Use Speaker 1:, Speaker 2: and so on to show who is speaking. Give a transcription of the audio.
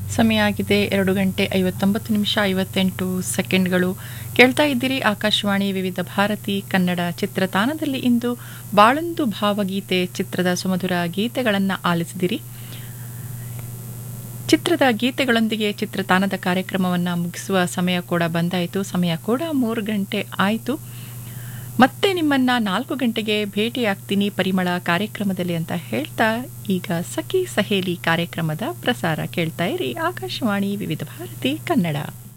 Speaker 1: ಸಮಯ ಆಗಿದೆ ಎರಡು ಗಂಟೆ ಐವತ್ತೊಂಬತ್ತು ನಿಮಿಷ ಐವತ್ತೆಂಟು ಸೆಕೆಂಡ್ಗಳು ಕೇಳ್ತಾ ಇದ್ದೀರಿ ಆಕಾಶವಾಣಿ ವಿವಿಧ ಭಾರತಿ ಕನ್ನಡ ಚಿತ್ರತಾಣದಲ್ಲಿ ಇಂದು ಬಾಳೊಂದು ಭಾವಗೀತೆ ಚಿತ್ರದ ಸುಮಧುರ ಗೀತೆಗಳನ್ನು ಆಲಿಸಿದಿರಿ ಚಿತ್ರದ ಗೀತೆಗಳೊಂದಿಗೆ ಚಿತ್ರತಾಣದ ಕಾರ್ಯಕ್ರಮವನ್ನು ಮುಗಿಸುವ ಸಮಯ ಕೂಡ ಬಂದಾಯಿತು ಸಮಯ ಕೂಡ ಮೂರು ಗಂಟೆ ಆಯಿತು ಮತ್ತೆ ನಿಮ್ಮನ್ನ ನಾಲ್ಕು ಗಂಟೆಗೆ ಭೇಟಿಯಾಗ್ತೀನಿ ಪರಿಮಳ ಕಾರ್ಯಕ್ರಮದಲ್ಲಿ ಅಂತ ಹೇಳ್ತಾ ಈಗ ಸಖಿ ಸಹೇಲಿ ಕಾರ್ಯಕ್ರಮದ ಪ್ರಸಾರ ಕೇಳ್ತಾ ಇರಿ ಆಕಾಶವಾಣಿ ವಿವಿಧ ಭಾರತಿ ಕನ್ನಡ